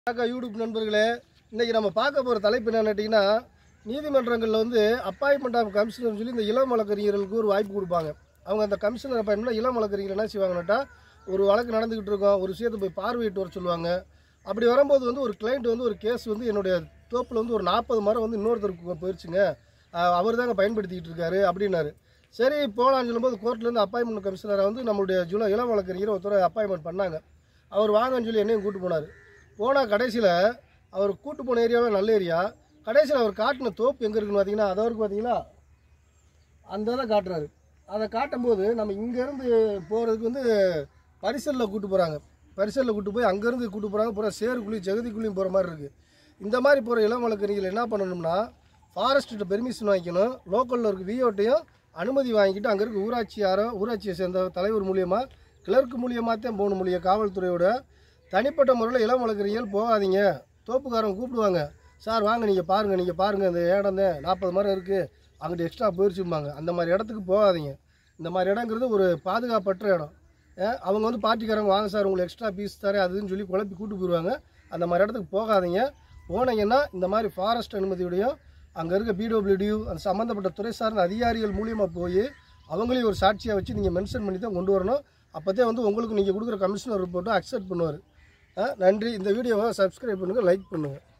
வணக்கம் யூடியூப் நண்பர்களே இன்றைக்கி நம்ம பார்க்க போகிற தலைப்பு என்னன்னு கேட்டிங்கன்னா நீதிமன்றங்களில் வந்து அப்பாயின்மெண்ட் ஆஃப் கமிஷனர் சொல்லி இந்த இளம் வழக்கறிஞர்களுக்கு ஒரு வாய்ப்பு கொடுப்பாங்க அவங்க அந்த கமிஷனர் அப்பாயின்மெண்ட் இளம் வழக்கறிஞர் என்ன செய்வாங்கன்னாட்டா ஒரு வழக்கு நடந்துக்கிட்டு இருக்கோம் ஒரு விஷயத்தை போய் பார்வையிட்டு வர சொல்லுவாங்க அப்படி வரும்போது வந்து ஒரு கிளைண்ட் வந்து ஒரு கேஸ் வந்து என்னுடைய தோப்பில் வந்து ஒரு நாற்பது மரம் வந்து இன்னொருத்தருக்கு போயிடுச்சுங்க அவர் தாங்க பயன்படுத்திக்கிட்டு இருக்காரு அப்படின்னாரு சரி போகலான்னு சொல்லும்போது கோர்ட்லேருந்து அப்பாயின்மெண்ட் கமிஷனரை வந்து நம்மளுடைய ஜுல இளம் வழக்கறிஞர் ஒருத்தர் அப்பாயின்மெண்ட் பண்ணாங்க அவர் வாங்கன்னு சொல்லி என்னையும் கூட்டு போனார் போனால் கடைசியில் அவர் கூட்டு போன ஏரியாவே நல்ல ஏரியா கடைசியில் அவர் காட்டின தோப்பு எங்கே இருக்குன்னு பார்த்தீங்கன்னா அதவருக்கு பார்த்தீங்களா அந்த இதை காட்டுறாரு அதை காட்டும்போது நம்ம இங்கேருந்து போகிறதுக்கு வந்து பரிசலில் கூட்டு போகிறாங்க பரிசலில் கூட்டு போய் அங்கேருந்து கூட்டு போகிறாங்க பூரா சேருக்குள்ளேயும் ஜெகதிக்குள்ளேயும் போகிற மாதிரி இருக்குது இந்த மாதிரி போகிற இளம் வழக்கறிஞர்கள் என்ன பண்ணணும்னா ஃபாரஸ்ட்டு பெர்மிஷன் வாங்கிக்கணும் லோக்கலில் இருக்க விஓட்டையும் அனுமதி வாங்கிக்கிட்டு அங்கே இருக்க ஊராட்சியாரோ ஊராட்சியை சேர்ந்த தலைவர் மூலியமாக கிளர்க்கு மூலியமாக தான் போகணும் மூலிய காவல்துறையோட தனிப்பட்ட முறையில் இளம் வழக்கறிஞர்கள் போகாதீங்க தோப்புக்காரங்க கூப்பிடுவாங்க சார் வாங்க நீங்கள் பாருங்கள் நீங்கள் பாருங்கள் இந்த இடம் தான் நாற்பது மரம் இருக்குது அங்கிட்டு எக்ஸ்ட்ரா போயிடுச்சும்பாங்க அந்த மாதிரி இடத்துக்கு போகாதீங்க இந்த மாதிரி இடங்கிறது ஒரு பாதுகாப்பற்ற இடம் ஏன், அவங்க வந்து பார்ட்டிக்காரங்க வாங்க சார் உங்களுக்கு எக்ஸ்ட்ரா பீஸ் தரேன் அதுன்னு சொல்லி குழப்பி கூட்டு போயிடுவாங்க அந்த மாதிரி இடத்துக்கு போகாதீங்க போனீங்கன்னா இந்த மாதிரி ஃபாரஸ்ட் அனுமதியோடையும் அங்கே இருக்க பிடபிள்யூடியூ அந்த சம்மந்தப்பட்ட துறை சார்ந்த அதிகாரிகள் மூலியமாக போய் அவங்களையும் ஒரு சாட்சியாக வச்சு நீங்கள் மென்ஷன் பண்ணி தான் கொண்டு வரணும் அப்போதே வந்து உங்களுக்கு நீங்கள் கொடுக்குற கமிஷனர் ரிப்போர்ட்டை அக்செப்ட் பண்ணுவார் நன்றி இந்த வீடியோவை சப்ஸ்கிரைப் பண்ணுங்கள் லைக் பண்ணுங்கள்